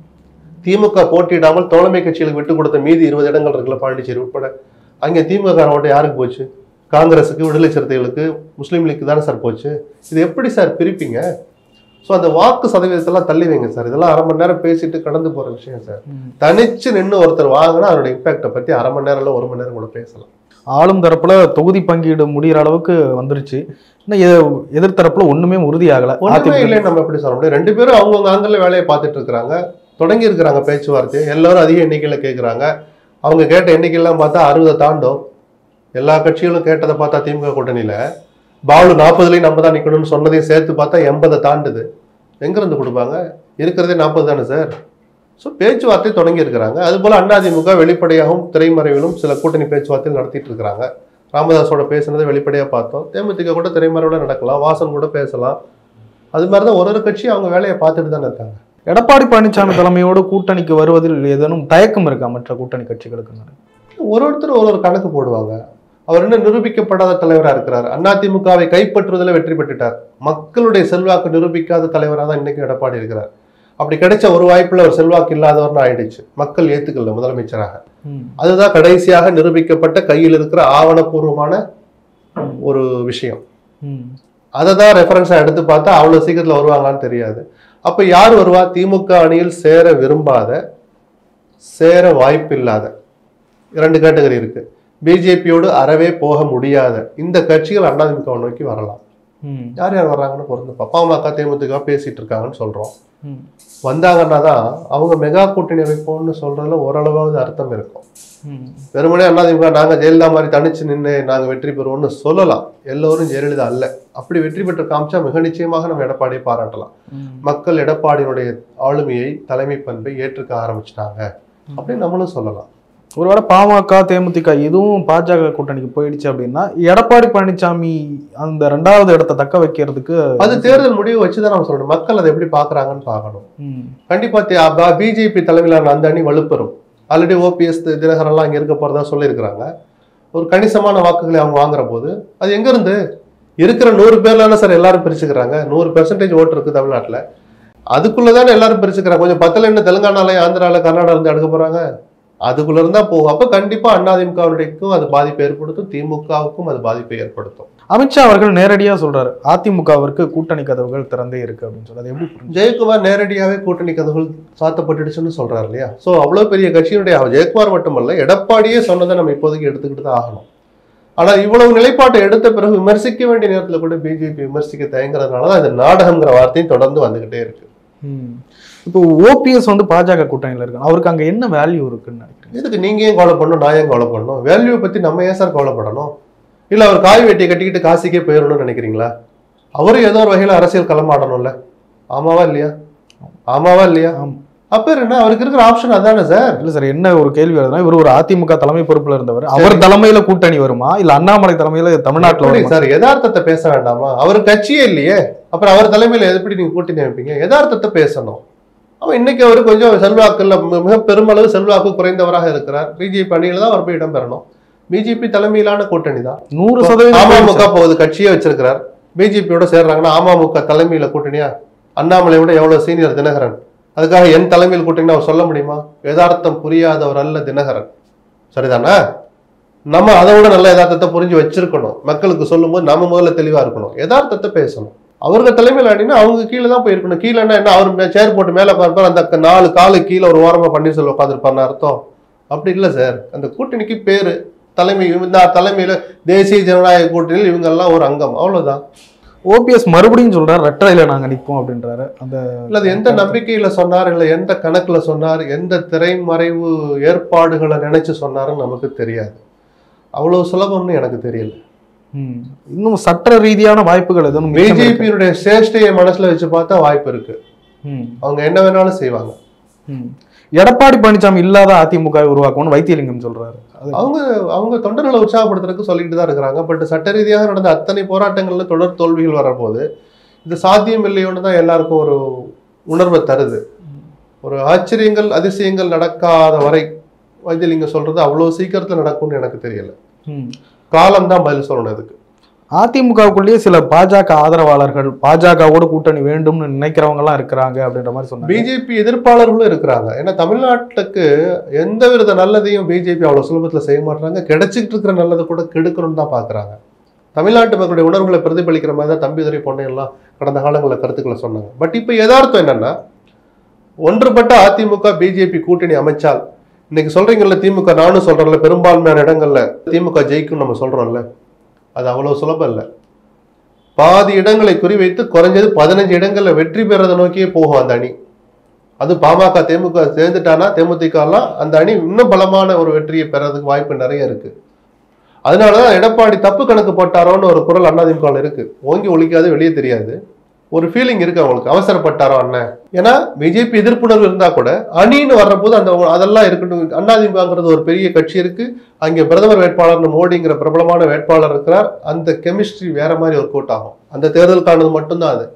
C: திமுக போட்டியிடாமல் தோழமை கட்சிகளுக்கு விட்டு கொடுத்த மீதி இருபது இடங்கள் இருக்குல்ல பாண்டிச்சேரி உட்பட அங்கே திமுக ஓட்டு யாருக்கு போச்சு காங்கிரஸுக்கு விடுதலை சிறுத்தைகளுக்கு முஸ்லீம் லீக்கு தானே சார் போச்சு இது எப்படி சார் பிரிப்பீங்க ஸோ அந்த வாக்கு சதவீதத்தெல்லாம் தள்ளி வைங்க சார் இதெல்லாம் அரை மணி நேரம் பேசிட்டு கடந்து போற விஷயம் சார்
B: ம்.
C: தனிச்சு நின்று ஒருத்தர் வாங்கினா அதோட இம்பாக்டை பத்தி அரை மணி நேரம் இல்ல ஒரு மணி நேரம் கூட பேசலாம்
B: ஆளும் தரப்புல தொகுதி பங்கீடு முடியிற அளவுக்கு வந்துருச்சு இன்னும் எ- எதிர்த்தரப்புல ஒண்ணுமே உறுதியாகல
C: ஒண்ணுமே
B: அதிமுக
C: இல்லைன்னு நம்ம எப்படி சொல்ல முடியும் ரெண்டு பேரும் அவங்கவுங்க ஆங்கில வேலையை பார்த்துட்டு இருக்கிறாங்க தொடங்கி இருக்கிறாங்க பேச்சுவார்த்தையை எல்லாரும் அதிக எண்ணிக்கையில கேட்குறாங்க அவங்க கேட்ட எண்ணிக்கையெல்லாம் பார்த்தா அறுபதை தாண்டும் எல்லா கட்சிகளும் கேட்டதை பார்த்தா திமுக கூட்டணியில பாலு நாற்பதுலையும் நம்ம தான் நிக்கணும்னு சொன்னதையும் சேர்த்து பார்த்தா எண்பதை தாண்டுது எங்கிருந்து கொடுப்பாங்க இருக்கிறதே நாற்பது தானே சார் ஸோ பேச்சுவார்த்தை தொடங்கி இருக்கிறாங்க அதுபோல் அதிமுக வெளிப்படையாகவும் திரைமறைவிலும் சில கூட்டணி பேச்சுவார்த்தை நடத்திட்டு இருக்கிறாங்க ராமதாஸோட பேசுனதை வெளிப்படையாக பார்த்தோம் தேமுதிக கூட திரைமறைவோட நடக்கலாம் வாசன் கூட பேசலாம் அது மாதிரி தான் ஒரு ஒரு கட்சி அவங்க வேலையை பார்த்துட்டு தானே இருக்காங்க
B: எடப்பாடி பழனிசாமி தலைமையோடு கூட்டணிக்கு வருவதில் ஏதேனும் தயக்கம் இருக்கா மற்ற கூட்டணி கட்சிகளுக்கு
C: ஒரு ஒருத்தர் ஒரு ஒரு கணக்கு போடுவாங்க அவர் இன்னும் நிரூபிக்கப்படாத தலைவராக இருக்கிறார் அதிமுகவை கைப்பற்றுவதில் வெற்றி பெற்றுட்டார் மக்களுடைய செல்வாக்கு நிரூபிக்காத தலைவராக தான் இன்னைக்கு எடப்பாடி இருக்கிறார் அப்படி கிடைச்ச ஒரு வாய்ப்புல அவர் செல்வாக்கு இல்லாதவர்னு ஆயிடுச்சு மக்கள் ஏத்துக்கல முதலமைச்சராக
B: ம்.
C: அதுதான் கடைசியாக நிரூபிக்கப்பட்ட கையில் இருக்கிற ஆவணப்பூர்வமான ஒரு விஷயம்
B: ம்.
C: அதை தான் ரெஃபரன்ஸாக எடுத்து பார்த்தா அவ்வளோ சீக்கிரத்தில் வருவாங்களான்னு தெரியாது அப்போ யார் வருவா திமுக அணியில் சேர விரும்பாத சேர வாய்ப்பில்லாத இரண்டு கேட்டகரி இருக்கு பிஜேபியோடு அறவே போக முடியாத இந்த கட்சிகள் அதிமுக நோக்கி வரலாம்
B: ம்.
C: யார் யார் வர்றாங்கன்னு பொருந்து பாமக தேமுதிக பேசிட்டு இருக்காங்கன்னு சொல்றோம்
B: ம்.
C: வந்தாங்கன்னா தான் அவங்க மெகா கூட்டணி அமைப்போம்னு சொல்றதுல ஓரளவாவது அர்த்தம் இருக்கும்
B: ம்.
C: வெறுமனே அதிமுக நாங்க ஜெயலலிதா மாதிரி தனிச்சு நின்று நாங்க வெற்றி பெறுவோம்னு சொல்லலாம் எல்லோரும் ஜெயலலிதா அல்ல அப்படி வெற்றி பெற்று காமிச்சா மிக நிச்சயமாக நம்ம எடப்பாடியை பாராட்டலாம்
B: ம்.
C: மக்கள் எடப்பாடியினுடைய ஆளுமையை தலைமை பண்பை ஏற்றுக்க ஆரம்பிச்சிட்டாங்க அப்படின்னு நம்மளும் சொல்லலாம்
B: ஒருவேளை பாமக தேமுதிக இதுவும் பாஜக கூட்டணிக்கு போயிடுச்சு அப்படின்னா எடப்பாடி பழனிசாமி அந்த ரெண்டாவது இடத்தை தக்க வைக்கிறதுக்கு
C: அது தேர்தல் முடிவு வச்சுதான் நம்ம சொல்லணும் மக்கள் அதை எப்படி பாக்குறாங்கன்னு பார்க்கணும்
B: ம்.
C: கண்டிப்பா பிஜேபி தலைமையிலான அந்த அணி வலுப்பெறும் ஆல்ரெடி ஓபிஎஸ் தினகரெல்லாம் இங்க இருக்க போறதா சொல்லியிருக்கிறாங்க ஒரு கணிசமான வாக்குகளை அவங்க வாங்குற போது அது எங்க இருந்து இருக்கிற நூறு பேர்ல சார் எல்லாரும் பிரிச்சுக்கிறாங்க நூறு பெர்சன்டேஜ் ஓட்டு இருக்கு தமிழ்நாட்டுல அதுக்குள்ளதானே எல்லாரும் பிரிச்சுக்கிறாங்க கொஞ்சம் பத்தல என்ன தெலுங்கானால ஆந்திரால கர்நாடகா இருந்து எடுக்க போறாங்க அதுக்குள்ள இருந்தா போகும் அப்ப கண்டிப்பா அதிமுகவுடையக்கும் அது பாதிப்பை ஏற்படுத்தும் திமுகவுக்கும் அது பாதிப்பை ஏற்படுத்தும்
B: அமித்ஷா அவர்கள் நேரடியா சொல்றாரு அதிமுகவிற்கு கூட்டணி கதவுகள் திறந்தே இருக்கு அப்படின்னு சொல்லி அது எப்படி புரிஞ்சு
C: ஜெயக்குமார் நேரடியாவே கூட்டணி கதவுகள் சாத்தப்பட்டுடுச்சுன்னு சொல்றாரு இல்லையா சோ அவ்வளவு பெரிய கட்சியினுடைய அவர் ஜெயக்குமார் மட்டுமல்ல எடப்பாடியே சொன்னதை நம்ம இப்போதைக்கு எடுத்துக்கிட்டு தான் ஆகணும் ஆனா இவ்வளவு நிலைப்பாட்டை எடுத்த பிறகு விமர்சிக்க வேண்டிய நேரத்துல கூட பிஜேபி விமர்சிக்க தயங்குறதுனால தான் இந்த நாடகம்ங்கிற வார்த்தையும் தொடர்ந்து வந்துகிட்டே இருக்கு
B: ம். இப்போ ஓபிஎஸ் வந்து பாஜக கூட்டணியில இருக்கு அவருக்கு அங்க என்ன வேல்யூ இருக்குன்னு நினைக்கிறீங்க
C: இதுக்கு நீங்க ஏன் கவலை பண்ணணும் நான் ஏன் கவலை பண்ணணும் வேல்யூ பத்தி நம்ம ஏன் சார் கவலைப்படணும் இல்ல அவர் காய் வெட்டியை கட்டிக்கிட்டு காசிக்கே போயிடணும்னு நினைக்கிறீங்களா அவரும் ஏதோ ஒரு வகையில அரசியல் களமாடணும்ல ஆமாவா இல்லையா ஆமாவா இல்லையா
B: ஆமா.
C: அப்ப என்ன அவருக்கு இருக்கிற ஆப்ஷன் அதானே சார்
B: இல்ல சார் என்ன ஒரு கேள்வி வருதுன்னா இவர் ஒரு அதிமுக தலைமை பொறுப்புல இருந்தவர் அவர் தலைமையில கூட்டணி வருமா இல்ல அண்ணாமலை தலைமையில தமிழ்நாட்டுல
C: எப்படி
B: வருமா
C: சார் யதார்த்தத்தை பேச வேண்டாமா அவர் கட்சியே இல்லையே அப்புறம் அவர் தலைமையில எப்படி நீங்க கூட்டணி அமைப்பீங்க யதார்த்தத்தை பேசணும் அவன் இன்னைக்கு அவர் கொஞ்சம் செல்வாக்குல மி- மிக பெருமளவு செல்வாக்கு குறைந்தவராக இருக்கிறார் பிஜேபி அணியில தான் அவர் போய் இடம் பெறணும் பிஜேபி தலைமையிலான கூட்டணி தான்
B: நூறு சதவீதம்
C: அமமுக போகுது கட்சியே வச்சிருக்கிறார் பிஜேபியோட சேர்றாங்கன்னா அமமுக தலைமையில கூட்டணியா அண்ணாமலை விட எவ்வளவு சீனியர் தினகரன் அதுக்காக என் தலைமையில் கூட்டணி அவர் சொல்ல முடியுமா யதார்த்தம் புரியாதவர் அல்ல தினகரன் சரிதானே நம்ம அதை விட நல்ல யதார்த்தத்தை புரிஞ்சு வச்சிருக்கணும் மக்களுக்கு சொல்லும்போது நம்ம முதல்ல தெளிவா இருக்கணும் யதார்த்தத்தை பேசணும் அவர்கள் தலைமையில் ஆடினா அவங்க கீழே தான் போயிருக்கணும் கீழேன்னா என்ன அவர் சேர் போட்டு மேலே பார்ப்பார் அந்த க- நாலு காலு கீழே ஒரு ஓரமா பன்னீர்செல்வம் உட்காந்துருப்பான்னு அர்த்தம் அப்படி இல்லை சார் அந்த கூட்டணிக்கு பேரு தலைமை இந்த தலைமையில தேசிய ஜனநாயக கூட்டணியில் இவங்க எல்லாம் ஒரு அங்கம் அவ்வளவுதான்
B: ஓபிஎஸ் மறுபடியும் சொல்றாரு ரெட்டரையில நாங்க நிற்போம் அப்படின்றாரு அந்த
C: இல்ல அது எந்த நம்பிக்கையில சொன்னார் இல்ல எந்த கணக்குல சொன்னார் எந்த திரைமறைவு ஏற்பாடுகளை நினைச்சு சொன்னாருன்னு நமக்கு தெரியாது அவ்வளவு சுலபம்னு எனக்கு தெரியல
B: ம். இன்னும் சட்ட ரீதியான வாய்ப்புகள் எதுவும் மிச்சம் இருக்கு.
C: பிஜேபியினுடைய சேஷ்டையை மனசுல வச்சு பார்த்தா வாய்ப்பு இருக்கு
B: ம்.
C: அவங்க என்ன வேணாலும் செய்வாங்க
B: ம். எடப்பாடி பழனிசாமி இல்லாத அதிமுக உருவாக்கணும்னு வைத்தியலிங்கம் சொல்றாரு அது
C: அவங்க அவங்க தொண்டர்களை உற்சாகப்படுத்துறதுக்கு சொல்லிட்டு தான் இருக்கிறாங்க பட் சட்ட ரீதியாக நடந்த அத்தனை போராட்டங்கள்ல தொடர் தோல்விகள் வரப்போது இது சாத்தியம் இல்லையோன்னு தான் எல்லாருக்கும் ஒரு உணர்வை தருது ஒரு ஆச்சரியங்கள் அதிசயங்கள் நடக்காத வரை வைத்தியலிங்கம் சொல்றது அவ்வளவு சீக்கிரத்துல நடக்கும்னு எனக்கு தெரியல
B: ம்.
C: காலம் தான் பதில் சொல்லணும் இதுக்கு
B: அதிமுகவுக்குள்ளேயே சில பாஜக ஆதரவாளர்கள் பாஜகவோட கூட்டணி வேண்டும்னு நினைக்கிறவங்க எல்லாம் இருக்கிறாங்க அப்படின்ற மாதிரி சொன்னாங்க
C: பிஜேபி எதிர்ப்பாளர்களும் இருக்கிறாங்க ஏன்னா தமிழ்நாட்டுக்கு எந்த வித நல்லதையும் பிஜேபி அவ்வளவு சுலபத்துல செய்ய மாட்டாங்க கிடைச்சிட்டு இருக்கிற நல்லதை கூட கெடுக்கணும்னு தான் பாக்குறாங்க தமிழ்நாட்டு மக்களுடைய உணர்வுகளை பிரதிபலிக்கிற மாதிரி தான் தம்பிதுரை பொன்னையெல்லாம் கடந்த காலங்களில் கருத்துக்களை சொன்னாங்க பட் இப்போ யதார்த்தம் என்னன்னா ஒன்றுபட்ட அதிமுக பிஜேபி கூட்டணி அமைச்சால் இன்னைக்கு சொல்றீங்கல்ல திமுக நானும் சொல்றேன்ல பெரும்பான்மையான இடங்கள்ல திமுக ஜெயிக்கும் நம்ம சொல்றோம்ல அது அவ்வளவு சுலபம் இல்லை பாதி இடங்களை குறிவைத்து குறைஞ்சது பதினஞ்சு இடங்கள்ல வெற்றி பெறதை நோக்கியே போகும் அந்த அணி அது பாமக தேமுக சேர்ந்துட்டானா தேமுதிகலாம் அந்த அணி இன்னும் பலமான ஒரு வெற்றியை பெறதுக்கு வாய்ப்பு நிறைய இருக்கு அதனாலதான் எடப்பாடி தப்பு கணக்கு போட்டாரோன்னு ஒரு குரல் அதிமுக இருக்கு ஓங்கி ஒழிக்காது வெளியே தெரியாது ஒரு ஃபீலிங் இருக்கு அவங்களுக்கு அவசரப்பட்டாரோ அண்ணன் ஏன்னா பிஜேபி எதிர்ப்புணர்வு இருந்தா கூட அணின்னு வர்றபோது அந்த அதெல்லாம் இருக்கட்டும் அதிமுகங்கிறது ஒரு பெரிய கட்சி இருக்கு அங்கே பிரதமர் வேட்பாளர்னு மோடிங்கிற பிரபலமான வேட்பாளர் இருக்கிறார் அந்த கெமிஸ்ட்ரி வேற மாதிரி ஒர்க் அவுட் ஆகும் அந்த தேர்தலுக்கானது மட்டும்தான் அது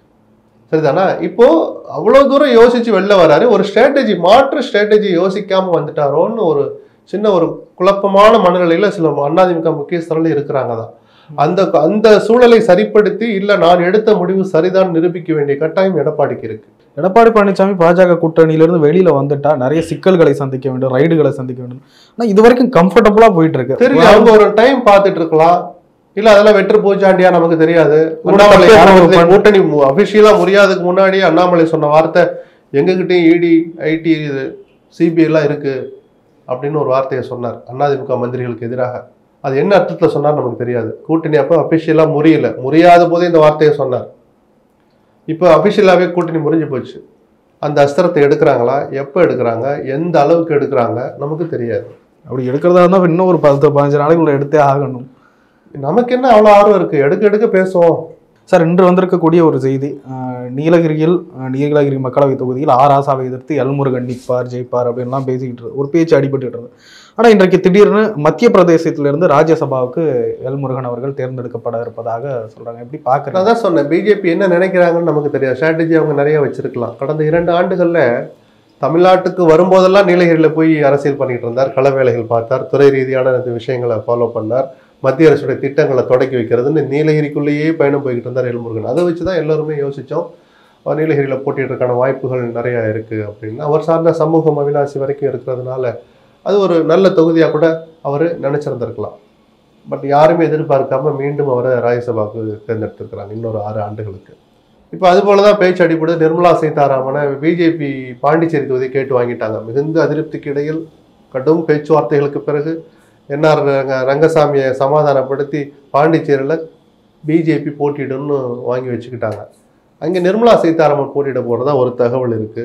C: சரிதானா இப்போ அவ்வளவு தூரம் யோசிச்சு வெளில வராரு ஒரு ஸ்ட்ராட்டஜி மாற்று ஸ்ட்ராட்டஜி யோசிக்காம வந்துட்டாரோன்னு ஒரு சின்ன ஒரு குழப்பமான மனநிலையில சில அதிமுக முக்கியஸ்தர்கள் இருக்கிறாங்க தான் அந்த அந்த சூழலை சரிப்படுத்தி இல்ல நான் எடுத்த முடிவு சரிதான் நிரூபிக்க வேண்டிய கட்டாயம் எடப்பாடிக்கு இருக்கு
B: எடப்பாடி பழனிசாமி பாஜக கூட்டணியிலிருந்து வெளியில வந்துட்டா நிறைய சிக்கல்களை சந்திக்க வேண்டும் ரைடுகளை சந்திக்க வேண்டும் ஆனா இது வரைக்கும் கம்ஃபர்டபுளா போயிட்டு இருக்கு
C: தெரியல அவங்க ஒரு டைம் பார்த்துட்டு இருக்கலாம் இல்ல அதெல்லாம் வெற்று பூச்சாண்டியா நமக்கு தெரியாது
B: ஒரு
C: அண்ணாமலை
B: தப்பே
C: ஆரம்பத்துல
B: பண்ண-
C: கூட்டணி அபிஷியலா முறியாதுக்கு முன்னாடி அண்ணாமலை சொன்ன வார்த்தை எங்ககிட்டயும் இடி ஐடி சிபிஐ எல்லாம் இருக்கு அப்படின்னு ஒரு வார்த்தையை சொன்னார் அதிமுக மந்திரிகளுக்கு எதிராக அது என்ன அர்த்தத்துல சொன்னார் நமக்கு தெரியாது கூட்டணி அப்ப அபிஷியலா முறியல முறியாத போதே இந்த வார்த்தையை சொன்னார் இப்போ அபிஷியலாவே கூட்டணி முறிஞ்சு போச்சு அந்த அஸ்திரத்தை எடுக்கிறாங்களா எப்போ எடுக்கிறாங்க எந்த அளவுக்கு எடுக்கிறாங்க நமக்கு தெரியாது
B: அப்படி எடுக்கிறதா இருந்தா இன்னும் ஒரு பத்து பதினஞ்சு நாளைக்குள்ள எடுத்தே ஆகணும்
C: நமக்கு என்ன அவ்வளோ ஆர்வம் இருக்கு எடுக்க எடுக்க பேசுவோம்
B: சார் இன்று வந்திருக்கக்கூடிய ஒரு செய்தி அஹ், நீலகிரியில் அஹ், நீலகிரி மக்களவை தொகுதியில் ஆர் ஆசாவை எதிர்த்து எல்முருகன் நிற்பார் ஜெயிப்பார் அப்படின்லாம் பேசிக்கிட்டு இருக்கு. ஒரு பேச்சு அடிபட்டு இருந்தது ஆனால் இன்றைக்கு திடீர்னு மத்திய பிரதேசத்திலிருந்து ராஜ்யசபாவுக்கு எல்முருகன் அவர்கள் தேர்ந்தெடுக்கப்பட இருப்பதாக சொல்றாங்க எப்படி
C: நான்
B: பார்க்குறேன்
C: தான் சொன்னேன் பிஜேபி என்ன நினைக்கிறாங்கன்னு நமக்கு தெரியாது ஸ்ட்ராட்டஜி அவங்க நிறைய வச்சிருக்கலாம் கடந்த இரண்டு ஆண்டுகள்ல தமிழ்நாட்டுக்கு வரும்போதெல்லாம் நீலகிரியில் போய் அரசியல் பண்ணிட்டு இருந்தார் கள வேலைகள் பார்த்தார் துறை ரீதியான இந்த விஷயங்களை ஃபாலோ பண்ணார் மத்திய அரசுடைய திட்டங்களை தொடக்கி வைக்கிறதுன்னு நீலகிரிக்குள்ளேயே பயணம் போய்கிட்டு இருந்தார் எல்முருகன் அதை வச்சு தான் எல்லாருமே யோசிச்சோம் அவர் நீலகிரியில் போட்டியிடறதுக்கான வாய்ப்புகள் நிறைய இருக்கு அப்படின்னு அவர் சார்ந்த சமூகம் அவிநாசி வரைக்கும் இருக்கிறதுனால அது ஒரு நல்ல தொகுதியாக கூட அவர் நினைச்சிருந்திருக்கலாம் பட் யாருமே எதிர்பார்க்காம மீண்டும் அவரை ராஜ்யசபாவுக்கு தேர்ந்தெடுத்திருக்கிறாங்க இன்னொரு ஆறு ஆண்டுகளுக்கு இப்போ அது போல தான் பேச்சு அடிப்படை நிர்மலா சீதாராமனை பிஜேபி பாண்டிச்சேரி தொகுதியை கேட்டு வாங்கிட்டாங்க மிகுந்த அதிருப்திக்கு இடையில் கடும் பேச்சுவார்த்தைகளுக்கு பிறகு என்ஆர் ரங்க ரங்கசாமியை சமாதானப்படுத்தி பாண்டிச்சேரியில் பிஜேபி போட்டியிடும்னு வாங்கி வச்சுக்கிட்டாங்க அங்கே நிர்மலா சீதாராமன் போட்டியிட போகிறதா ஒரு தகவல் இருக்குது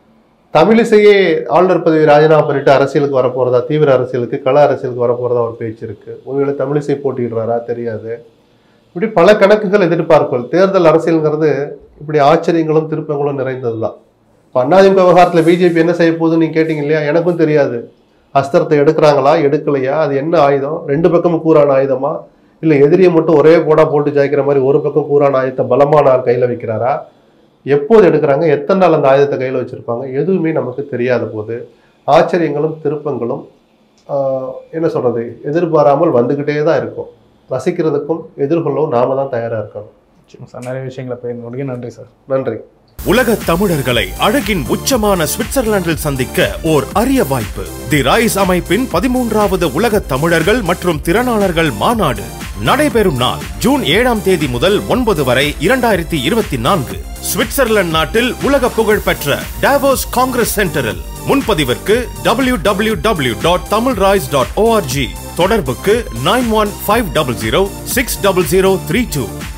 C: தமிழிசையே ஆளுநர் பதவி ராஜினாமா பண்ணிட்டு அரசியலுக்கு வரப்போறதா தீவிர அரசியலுக்கு கள அரசியலுக்கு வரப்போறதா ஒரு பேச்சு இருக்கு ஒருவேளை தமிழிசை போட்டியிடுறாரா தெரியாது இப்படி பல கணக்குகள் எதிர்பார்ப்புகள் தேர்தல் அரசியல்ங்கிறது இப்படி ஆச்சரியங்களும் திருப்பங்களும் நிறைந்தது தான் இப்போ அதிமுக விவகாரத்தில் பிஜேபி என்ன செய்ய போகுதுன்னு நீங்க கேட்டீங்க இல்லையா எனக்கும் தெரியாது அஸ்திரத்தை எடுக்கிறாங்களா எடுக்கலையா அது என்ன ஆயுதம் ரெண்டு பக்கமும் கூறான ஆயுதமா இல்லை எதிரியை மட்டும் ஒரே போடா போட்டு ஜாய்க்கிற மாதிரி ஒரு பக்கம் கூறான ஆயுதத்தை பலமான ஆள் கையில் வைக்கிறாரா எப்போது எடுக்கிறாங்க எத்தனை நாள் அந்த ஆயுதத்தை கையில் வச்சுருப்பாங்க எதுவுமே நமக்கு தெரியாத போது ஆச்சரியங்களும் திருப்பங்களும் ஆஹ், என்ன சொல்கிறது எதிர்பாராமல் வந்துக்கிட்டே தான் இருக்கும் ரசிக்கிறதுக்கும் எதிர்கொள்ளவும் நாம தான் தயாராக இருக்கணும்
B: நிச்சயமா சார் நிறைய விஷயங்களை பகிர்ந்து நன்றி சார்
C: நன்றி
A: உலகத் தமிழர்களை அழகின் உச்சமான சுவிட்சர்லாந்தில் சந்திக்க ஓர் அரிய வாய்ப்பு தி ரைஸ் அமைப்பின் பதிமூன்றாவது உலகத் தமிழர்கள் மற்றும் திறனாளர்கள் மாநாடு நடைபெறும் நாள் ஜூன் ஏழாம் தேதி முதல் ஒன்பது வரை இரண்டாயிரத்தி இருபத்தி நான்கு சுவிட்சர்லாந்து நாட்டில் உலக புகழ்பெற்ற டாவோஸ் காங்கிரஸ் சென்டரில் முன்பதிவிற்கு W W W dot Tamil Royce dot ORG தொடர்புக்கு nine one five double zero six double zero three two